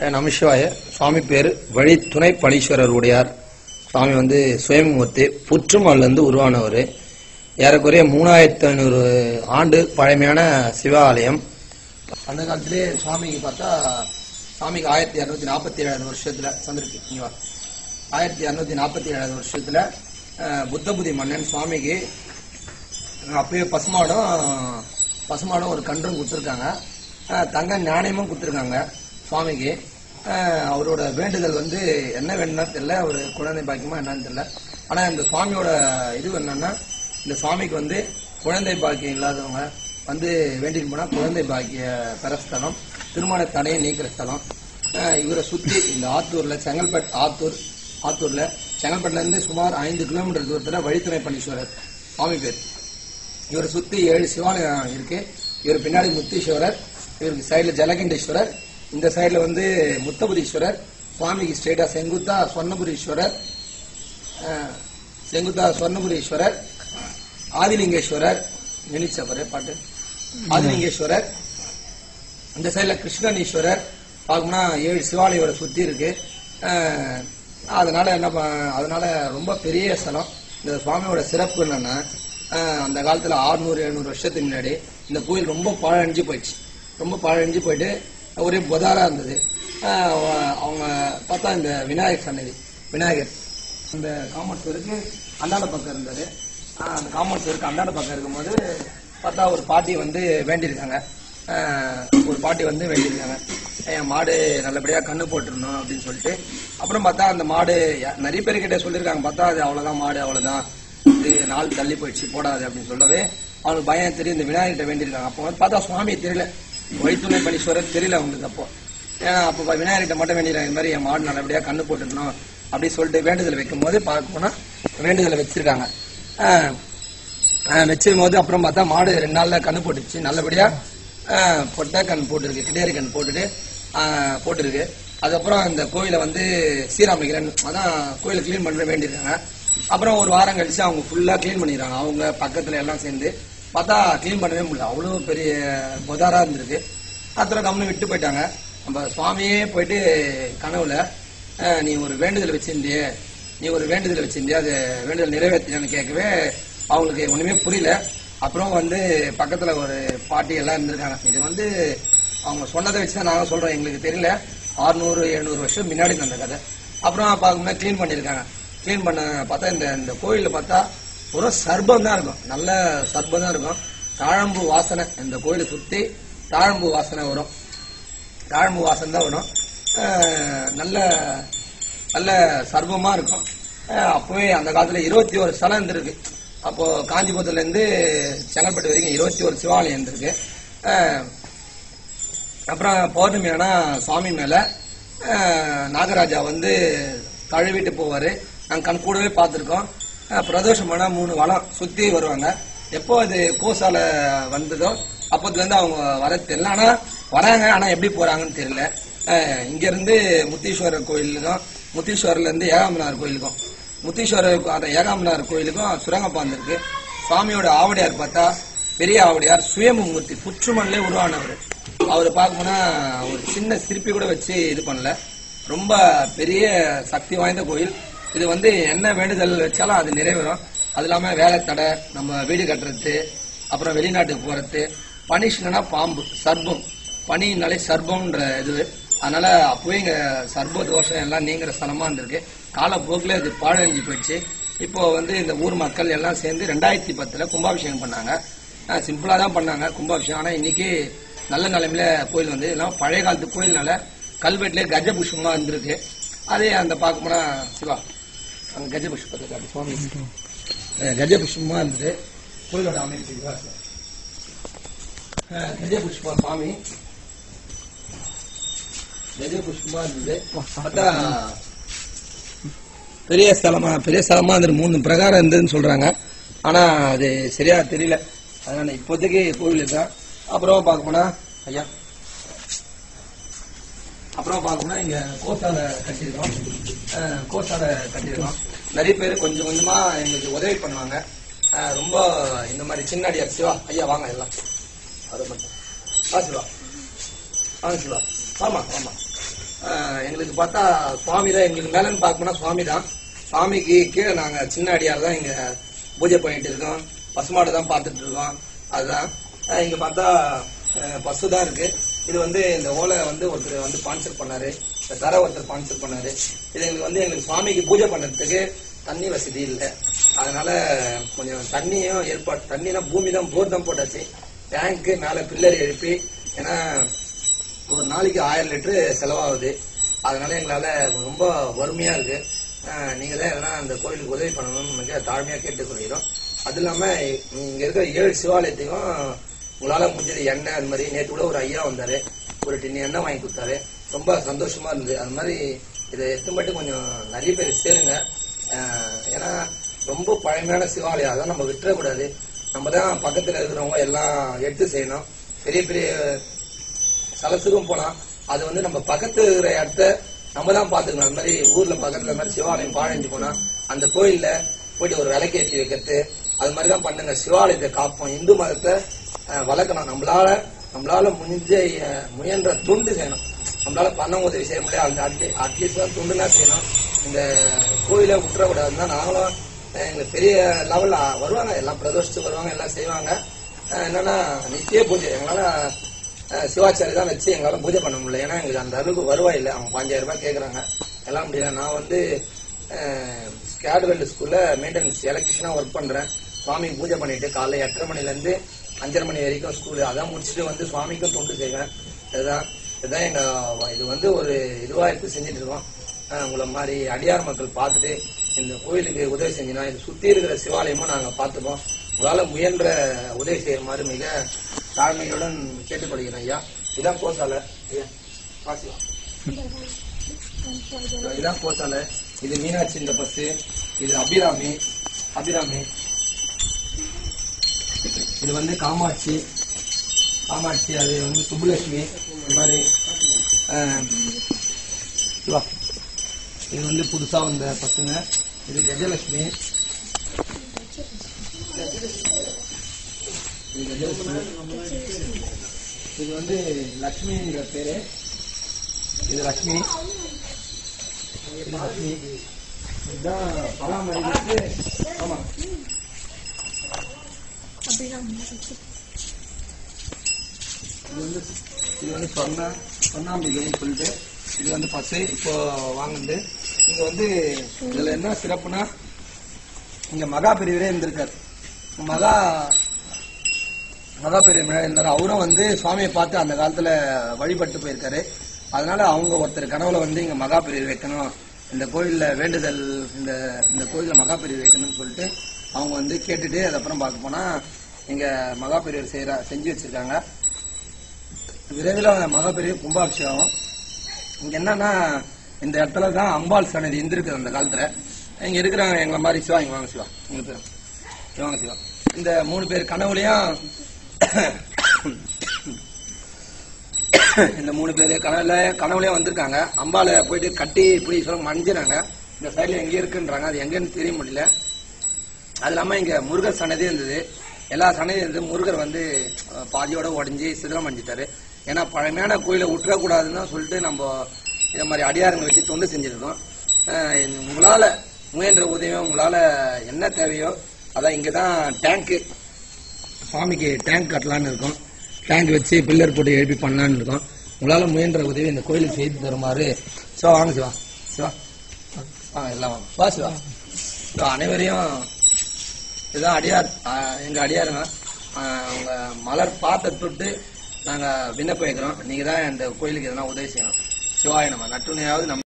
நமசிவாய சுவாமி பேர் வழி துணை பணீஸ்வரர் உடையார் சுவாமி வந்து சுயம்பூர்த்தி புற்றுமல்லேருந்து உருவானவர் ஏறக்குறைய மூணாயிரத்தி ஐநூறு ஆண்டு பழமையான சிவாலயம் அந்த காலத்திலே சுவாமிக்கு பார்த்தா சுவாமிக்கு ஆயிரத்தி இரநூத்தி நாற்பத்தி ஏழாவது வருஷத்துல சந்திருக்கு இங்க வா. ஆயிரத்தி இரநூத்தி நாற்பத்தி ஏழாவது வருஷத்துல அஹ், புத்தபுதி மன்னன் சுவாமிக்கு அப்பயே பசுமாடும் பசுமாடும் ஒரு கன்றும் கொடுத்துருக்காங்க அஹ், தங்க ஞானயமும் கொடுத்துருக்காங்க சுவாமிக்கு அஹ், அவரோட வேண்டுதல் வந்து என்ன வேணும்னா தெரியல ஒரு குழந்தை பாக்கியமா என்னன்னு தெரியல ஆனா இந்த சுவாமியோட இது என்னன்னா இந்த சுவாமிக்கு வந்து குழந்தை பாக்கியம் இல்லாதவங்க வந்து வேண்டிட்டு போனா குழந்தை பாக்கிய பெற ஸ்தலம் திருமண தடையை நீக்கிற ஸ்தலம் அஹ், இவரை சுத்தி இந்த ஆத்தூர்ல செங்கல்பட்டு ஆத்தூர் ஆத்தூர்ல செங்கல்பட்டுல இருந்து சுமார் ஐந்து கிலோமீட்டர் தூரத்துல வழித்துணை பணீஸ்வரர் சுவாமி பேர் இவரை சுத்தி ஏழு சிவாலயம் இருக்கு இவர் பின்னாடி முத்தீஸ்வரர் இவருக்கு சைடுல ஜலகண்டேஸ்வரர் இந்த சைடுல வந்து முத்தபுரீஸ்வரர் சுவாமிக்கு ஸ்ட்ரெயிட்டா செங்குத்தா சொர்ணபுரீஸ்வரர் அஹ், செங்குத்தா சொர்ணபுரீஸ்வரர் ஆதிலிங்கேஸ்வரர் நினைச்சவர் பாட்டு ஆதிலிங்கேஸ்வரர் இந்த சைடுல கிருஷ்ணனீஸ்வரர் பார்க்கணும்னா ஏழு சிவாலயம் இவரை சுத்தி இருக்கு அஹ், அதனால என்ன ப- அதனால ரொம்ப பெரிய ஸ்தலம் இந்த சுவாமியோட சிறப்பு என்னன்னா அஹ், அந்த காலத்துல 600 எழுநூறு வருஷத்துக்கு முன்னாடி இந்த கோயில் ரொம்ப பாழடைஞ்சு போயிடுச்சு ரொம்ப பாழடைஞ்சு போயிட்டு ஒரே புதாரா இருந்தது அஹ், அவ- அவங்க பார்த்தா இந்த விநாயகர் சன்னதி விநாயகர் அந்த காமர்ஸ் இருக்கு அந்தாண்ட பக்கம் இருந்தது ஆஹ் அந்த காமர்ஸ் இருக்கு அந்தாண்ட பக்கம் இருக்கும்போது பார்த்தா ஒரு பாட்டி வந்து வேண்டியிருக்காங்க ஆஹ் ஒரு பாட்டி வந்து வேண்டியிருக்காங்க என் மாடு நல்லபடியா கண்ணு போட்டுருணும் அப்படின்னு சொல்லிட்டு அப்புறம் பார்த்தா அந்த மாடு யா- நிறைய பேர்கிட்ட சொல்லியிருக்காங்க பார்த்தா அது அவ்வளவுதான் மாடு அவ்வளவுதான் இது நாள் தள்ளி போயிடுச்சு போடாது அப்படின்னு சொல்லவே அவங்களுக்கு பயம் தெரியும் இந்த விநாயகர்கிட்ட வேண்டியிருக்காங்க அப்போ வந்து பார்த்தா சுவாமி தெரியல வழித்துணை பணீஸ்வரர் தெரியல அவங்களுக்கு அப்போ ஏன்னா அப்போ விநாயகர்கிட்ட மட்டும் வேண்டிடுறாங்க இந்த மாதிரி என் மாடு நல்லபடியா கண்ணு போட்டுக்கணும் அப்படி சொல்லிட்டு வேண்டுதல் வைக்கும் போது பார்க்க போனா வேண்டுதலை வச்சிருக்காங்க ஆஹ் ஆஹ் வச்சிருக்கும் போது அப்புறம் பார்த்தா மாடு ரெண்டு நாள்ல கண்ணு போட்டுச்சு நல்லபடியா ஆஹ் பொட்டை கண் போட்டுருக்கு கிடேரி கண் போட்டுட்டு ஆஹ் போட்டிருக்கு அதுக்கப்புறம் இந்த கோயிலை வந்து சீராமிக்கிறேன் அதான் கோயிலை க்ளீன் பண்ண வேண்டியிருக்காங்க அப்புறம் ஒரு வாரம் கழிச்சு அவங்க ஃபுல்லா க்ளீன் பண்ணிடுறாங்க அவங்க பக்கத்துல எல்லாம் சேர்ந்து பார்த்தா க்ளீன் பண்ணவே முடியல அவ்வளோ பெரிய புதாரா இருந்திருக்கு அப்புறம் கம்னு விட்டு போயிட்டாங்க நம்ம சுவாமியே போயிட்டு கனவுல அஹ், நீ ஒரு வேண்டுதல் வச்சிருந்தியே நீ ஒரு வேண்டுதல் வச்சிருந்தியா அது வேண்டுதல் நிறைவேற்றினு கேட்கவே அவங்களுக்கு ஒண்ணுமே புரியல அப்புறம் வந்து பக்கத்துல ஒரு பாட்டி எல்லாம் இருந்திருக்காங்க இது வந்து அவங்க சொன்னதை வச்சு தான் நாங்க சொல்றோம் எங்களுக்கு தெரியல 600 எழுநூறு வருஷம் முன்னாடி நடந்த கதை அப்புறம் பார்க்கும்போது க்ளீன் பண்ணியிருக்காங்க க்ளீன் பண்ண பார்த்தா இந்த இந்த கோயில்ல பார்த்தா ஒரு சர்பம் தான் இருக்கும் நல்ல சர்பம் தான் இருக்கும் தாழம்பு வாசனை இந்த கோயிலை சுத்தி தாழம்பு வாசனை வரும் தாழம்பு வாசனை தான் வரும் அஹ் நல்ல நல்ல சர்வமா இருக்கும் அஹ் அப்பவே அந்த காலத்துல இருபத்தி ஒரு ஸ்தலம் இருந்திருக்கு அப்போ காஞ்சிபுரத்துல இருந்து செங்கல்பட்டு வரைக்கும் இருபத்தி ஒரு சிவாலயம் இருந்திருக்கு அஹ் அப்புறம் பௌர்ணமி ஆனா சுவாமி மேல அஹ், நாகராஜா வந்து தழுவிட்டு போவாரு நாங்க கண் கூடவே பார்த்திருக்கோம் அஹ், பிரதோஷம் ஆனா மூணு வளம் சுத்தி வருவாங்க எப்போ அது கோசால வந்ததோ அப்போதுல இருந்து அவங்க வர தெரியல ஆனா வராங்க ஆனா எப்படி போறாங்கன்னு தெரியல அஹ், இங்க இருந்து முத்தீஸ்வரர் கோயிலுக்கும் முத்தீஸ்வரர்ல இருந்து ஏகாம்பனார் கோயிலுக்கும் முத்தீஸ்வரர் அந்த ஏகாம்பனார் கோயிலுக்கும் சுரங்கப்பாந்து இருக்கு சுவாமியோட ஆவடியார் பார்த்தா பெரிய ஆவடியார் சுயம்புமூர்த்தி புற்றுமண்லே உருவானவர் அவர் பார்க்கணும்னா ஒரு சின்ன சிற்பி கூட வச்சு இது பண்ணல ரொம்ப பெரிய சக்தி வாய்ந்த கோயில் இது வந்து என்ன வேண்டுதல் வச்சாலும் அது நிறைவேறும் அது இல்லாம வேலை தடை நம்ம வீடு கட்டுறது அப்புறம் வெளிநாட்டுக்கு போறது பனிஷ்னா பாம்பு சர்ப்பம் பனினாலே சர்ப்பம்ன்ற இது அதனால அப்பவே இங்க சர்ப்ப தோஷம் எல்லாம் நீங்கிற ஸ்தலமா இருந்திருக்கு காலப்போக்கில் இது பாழடைஞ்சு போயிடுச்சு இப்போ வந்து இந்த ஊர் மக்கள் எல்லாம் சேர்ந்து ரெண்டாயிரத்தி பத்துல கும்பாபிஷேகம் பண்ணாங்க சிம்பிளா தான் பண்ணாங்க கும்பாபிஷேகம் ஆனா இன்னைக்கு நல்ல நிலைமையில கோயில் வந்து எல்லாம் பழைய காலத்து கோயில்னால கல்வெட்டுல கஜ புஷ்பமா இருந்திருக்கு அதே அந்த பார்க்க போனா சிவா அங்க கஜ புஷ்பத்தை காட்டு சுவாமி அஹ் கஜ புஷ்பமா இருந்தது கோயிலோட அமைப்பு இதுவா இருக்கு. அஹ் கஜ புஷ்ப சுவாமி கஜ புஷ்பமா இருந்தது பார்த்தா பெரிய ஸ்தலமா பெரிய ஸ்தலமா இருந்தது மூணு பிரகாரம் இருந்ததுன்னு சொல்றாங்க ஆனா அது சரியா தெரியல அதனால இப்போதைக்கு கோவில் தான் அப்புறம் பார்க்க போனா ஐயா அப்புறம் பார்க்கணும்னா இங்க கோசால கட்டியிருக்கோம் அஹ் கோசால கட்டியிருக்கோம் நிறைய பேர் கொஞ்சம் கொஞ்சமா எங்களுக்கு உதவி பண்ணுவாங்க அஹ் ரொம்ப இந்த மாதிரி சின்ன அடியார் சிவா ஐயா வாங்க எல்லாம் அதை மட்டும் வா சிவா வாங்க சிவா ஆமா ஆமா எங்களுக்கு பார்த்தா சுவாமி தான் எங்களுக்கு மேலன்னு பார்க்கணும்னா சுவாமி தான் சுவாமிக்கு கீழே நாங்க சின்ன அடியார் தான் இங்க பூஜை பண்ணிட்டு இருக்கோம் பசுமாடு தான் பார்த்துட்டு இருக்கோம் அதுதான் அஹ் இங்க பார்த்தா அஹ் பசு தான் இருக்கு இது வந்து இந்த ஓலை வந்து ஒருத்தர் வந்து ஸ்பான்சர் பண்ணாரு இந்த தர ஒருத்தர் ஸ்பான்சர் பண்ணாரு இது எங்களுக்கு வந்து எங்களுக்கு சுவாமிக்கு பூஜை பண்ணுறதுக்கு தண்ணி வசதி இல்லை அதனால கொஞ்சம் தண்ணியும் ஏற்பாடு தண்ணினா பூமி தான் போர் தான் போட்டாச்சு டேங்க்கு மேலே பில்லர் எழுப்பி ஏன்னா ஒரு நாளைக்கு ஆயிரம் லிட்டரு செலவாகுது அதனால எங்களால ரொம்ப வறுமையா இருக்கு அஹ் நீங்க தான் எதனா அந்த கோயிலுக்கு உதவி பண்ணணும்னு மிக தாழ்மையா கேட்டுக்கொள்கிறோம் அது இல்லாம இங்க இருக்கிற ஏழு சிவாலயத்துக்கும் உங்களால முடிஞ்சது எண்ணெய் அது மாதிரி நேற்று கூட ஒரு ஐயா வந்தாரு ஒரு டின் எண்ணெய் வாங்கி கொடுத்தாரு ரொம்ப சந்தோஷமா இருந்தது அது மாதிரி இதை எத்தும்பட்டு கொஞ்சம் நிறைய பேர் சேருங்க அஹ் ஏன்னா ரொம்ப பழமையான சிவாலயம் அதான் நம்ம விட்டுறக்கூடாது நம்ம தான் பக்கத்துல இருக்கிறவங்க எல்லாம் எடுத்து செய்யணும் பெரிய பெரிய சலசுக்கும் போலாம் அது வந்து நம்ம பக்கத்து இருக்கிற இடத்த நம்ம தான் பாத்துக்கணும் அந்த மாதிரி ஊர்ல பக்கத்துல இந்த மாதிரி சிவாலயம் பாழஞ்சு போனா அந்த கோயில்ல போயிட்டு ஒரு விளக்கேற்றி வைக்கிறது அது மாதிரி தான் பண்ணுங்க சிவாலயத்தை காப்போம் இந்து மதத்தை அஹ், வளர்க்கணும் நம்மளால நம்மளால முடிஞ்ச அஹ், முயன்ற துண்டு செய்யணும் நம்மளால பண்ண உதவி செய்ய முடியாது அந்த அட்லீஸ்ட் அட்லீஸ்ட் தான் துண்டுனா செய்யணும் இந்த கோயிலை விட்டுறக்கூடாதுன்னு தான் நாங்களும் அஹ், எங்களுக்கு பெரிய லெவல்ல வருவாங்க எல்லாம் பிரதோஷத்துக்கு வருவாங்க எல்லாம் செய்வாங்க அஹ், என்னன்னா நித்திய பூஜை எங்களால அஹ் சிவாச்சாரி தான் வச்சு எங்களால பூஜை பண்ண முடியல ஏன்னா எங்களுக்கு அந்த அளவுக்கு வருவாய் இல்லை அவங்க பாஞ்சாயிரம் ரூபாய் கேட்குறாங்க எல்லாம் முடியல நான் வந்து ஸ்கேட்வெல் ஸ்கூல்ல மெயின்டெனன்ஸ் எலக்ட்ரிஷனா ஒர்க் பண்றேன் சுவாமிக்கு பூஜை பண்ணிட்டு காலைல எட்டரை மணில இருந்து அஞ்சரை மணி வரைக்கும் ஸ்கூலு அதான் முடிச்சுட்டு வந்து சுவாமிக்கும் தொண்டு செய்வேன் இதுதான் இதுதான் எங்க இது வந்து ஒரு இதுவா எடுத்து செஞ்சுட்டு இருக்கோம் அஹ் உங்களை மாதிரி அடியார் மக்கள் பார்த்துட்டு இந்த கோயிலுக்கு உதவி செஞ்சினா இது சுத்தி இருக்கிற சிவாலயமும் நாங்க பார்த்துப்போம் உங்களால முயன்ற உதவி செய்யுமாறு மிக தாழ்மையுடன் கேட்டுக்கொள்கிறேன் ஐயா இதான் கோசாலை ஐயா வாசிவா இதான் கோசாலை இது மீனாட்சி இந்த பஸ் இது அபிராமி அபிராமி இது வந்து காமாட்சி காமாட்சி அது வந்து சுப்புலட்சுமி இந்த மாதிரி அஹ், சிவா இது வந்து புதுசா வந்த பசங்க இது கஜலட்சுமி இது கஜலட்சுமி இது வந்து லட்சுமிங்கிற பேரு இது லட்சுமி இது லட்சுமி இதுதான் பராமரிக்கிறது ஆமா இது வந்து இது வந்து சொன்ன சொன்னாம்பிகைன்னு சொல்லிட்டு இது வந்து பசு இப்போ வாங்குது இங்க வந்து இதுல என்ன சிறப்புனா இங்க மகா பெரியவரே இருந்திருக்காரு மகா மகா பெரியவர் இருந்தார் அவரும் வந்து சுவாமியை பார்த்து அந்த காலத்துல வழிபட்டு போயிருக்காரு அதனால அவங்க ஒருத்தர் கனவுல வந்து இங்க மகா பெரியவர் வைக்கணும் இந்த கோயில்ல வேண்டுதல் இந்த இந்த கோயில்ல மகா பெரியவர் வைக்கணும்னு சொல்லிட்டு அவங்க வந்து கேட்டுட்டு அதுக்கப்புறம் பார்க்க போனா இங்க மகா பெரியவர் செய்யற செஞ்சு வச்சிருக்காங்க விரைவில் மகா பெரிய கும்பாபிஷேகம் இங்க என்னன்னா இந்த இடத்துல தான் அம்பாள் சன்னதி இருந்திருக்கு அந்த காலத்துல இங்க இருக்கிறாங்க எங்களை மாதிரி சிவா இங்க வாங்க சிவா இங்க பேர் வாங்க சிவா இந்த மூணு பேர் கனவுலயும் இந்த மூணு பேர் கனவுல கனவுலயும் வந்திருக்காங்க அம்பால போயிட்டு கட்டி இப்படி சொல்ல மஞ்சினாங்க இந்த சைடுல எங்க இருக்குன்றாங்க அது எங்கன்னு தெரிய முடியல அது இல்லாம இங்க முருகர் சன்னதி இருந்தது எல்லா சன்னதியும் இருந்து முருகர் வந்து அஹ், பாதியோட உடஞ்சி சிதிலம் அஞ்சிட்டாரு ஏன்னா பழமையான கோயிலை விட்டுறக்கூடாதுன்னு சொல்லிட்டு நம்ம இந்த மாதிரி அடியாருங்க வச்சு தொண்டு செஞ்சிருக்கோம் அஹ், உங்களால முயன்ற உதவியும் உங்களால என்ன தேவையோ அதான் இங்கதான் டேங்க்கு சுவாமிக்கு டேங்க் கட்டலான்னு இருக்கோம் டேங்க் வச்சு பில்லர் போட்டு எழுப்பி பண்ணலான்னு இருக்கோம் உங்களால முயன்ற உதவி இந்த கோயிலுக்கு செய்து தருமாறு சிவா வாங்க சிவா சிவா ஆ எல்லாம் வாங்க வா சிவா சிவா, அனைவரையும் இதுதான் அடியார் ஆ, எங்க அடியாருங்க ஆ, உங்க மலர் பாத்த தொட்டு நாங்க விண்ணப்பம் வைக்கிறோம் நீங்க தான் இந்த கோயிலுக்கு எதனா உதவி செய்யணும் சிவாய நம்ம நட்டுணையாவது நம்ம